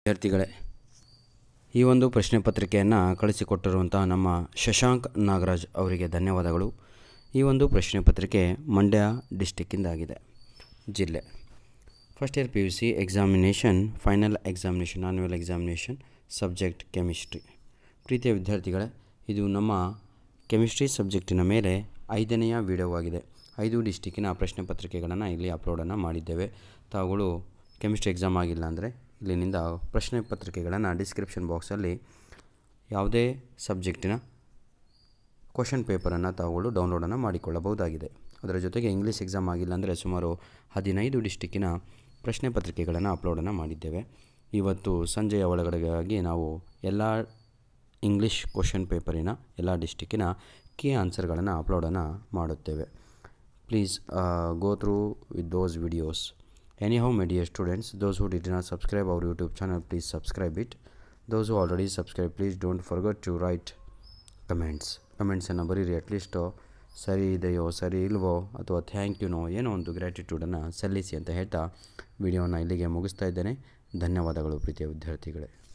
ವಿದ್ಯಾರ್ಥಿಗಳೇ ಈ ಒಂದು ಪ್ರಶ್ನೆ ಪತ್ರಿಕೆಯನ್ನು ಕಳಿಸಿಕೊಟ್ಟಿರುವಂಥ ನಮ್ಮ ಶಶಾಂಕ್ ನಾಗರಾಜ್ ಅವರಿಗೆ ಧನ್ಯವಾದಗಳು ಈ ಒಂದು ಪ್ರಶ್ನೆ ಪತ್ರಿಕೆ ಮಂಡ್ಯ ಡಿಸ್ಟಿಕ್ಕಿಂದಾಗಿದೆ ಜಿಲ್ಲೆ first year P U C examination final examination annual examination subject chemistry ಪ್ರೀತಿಯ ವಿದ್ಯಾರ್ಥಿಗಳೇ ಇದು ನಮ್ಮ ಕೆಮಿಸ್ಟ್ರಿ ಸಬ್ಜೆಕ್ಟಿನ ಮೇಲೆ ಐದನೆಯ ವಿಡಿಯೋವಾಗಿದೆ ಐದು ಡಿಸ್ಟಿಕ್ಕಿನ ಪ್ರಶ್ನೆ ಪತ್ರಿಕೆಗಳನ್ನು ಇಲ್ಲಿ ಅಪ್ಲೋಡನ್ನು ಮಾಡಿದ್ದೇವೆ ತಾವುಗಳು ಕೆಮಿಸ್ಟ್ರಿ ಎಕ್ಸಾಮ್ ಆಗಿಲ್ಲ ಅಂದರೆ ಇಲ್ಲಿನಿಂದ ಪ್ರಶ್ನೆ ಪತ್ರಿಕೆಗಳನ್ನು ಡಿಸ್ಕ್ರಿಪ್ಷನ್ ಬಾಕ್ಸಲ್ಲಿ ಯಾವುದೇ ಸಬ್ಜೆಕ್ಟಿನ ಕ್ವಶನ್ ಪೇಪರನ್ನು ತಾವುಗಳು ಡೌನ್ಲೋಡನ್ನು ಮಾಡಿಕೊಳ್ಳಬಹುದಾಗಿದೆ ಅದರ ಜೊತೆಗೆ ಇಂಗ್ಲೀಷ್ ಎಕ್ಸಾಮ್ ಆಗಿಲ್ಲ ಅಂದರೆ ಸುಮಾರು ಹದಿನೈದು ಡಿಸ್ಟಿಕ್ಕಿನ ಪ್ರಶ್ನೆ ಪತ್ರಿಕೆಗಳನ್ನು ಅಪ್ಲೋಡನ್ನು ಮಾಡಿದ್ದೇವೆ ಇವತ್ತು ಸಂಜೆಯ ಒಳಗಡೆಗಾಗಿ ನಾವು ಎಲ್ಲ ಇಂಗ್ಲೀಷ್ ಕ್ವಶನ್ ಪೇಪರಿನ ಎಲ್ಲ ಡಿಸ್ಟಿಕ್ಕಿನ ಕೀ ಆನ್ಸರ್ಗಳನ್ನು ಅಪ್ಲೋಡನ್ನು ಮಾಡುತ್ತೇವೆ please go through with those videos anyhow my dear students those who did not subscribe our YouTube channel please subscribe it those who already subscribe please don't forget to write comments ಕಮೆಂಟ್ಸನ್ನು ಬರೀರಿ at least ಸರಿ ಇದೆಯೋ ಸರಿ ಇಲ್ವೋ ಅಥವಾ thank YONO ಏನೋ ಒಂದು ಗ್ರ್ಯಾಟಿಟ್ಯೂಡನ್ನು ಸಲ್ಲಿಸಿ ಅಂತ ಹೇಳ್ತಾ ವಿಡಿಯೋನ ಇಲ್ಲಿಗೆ ಮುಗಿಸ್ತಾ ಇದ್ದೇನೆ ಧನ್ಯವಾದಗಳು ಪ್ರೀತಿಯ ವಿದ್ಯಾರ್ಥಿಗಳೇ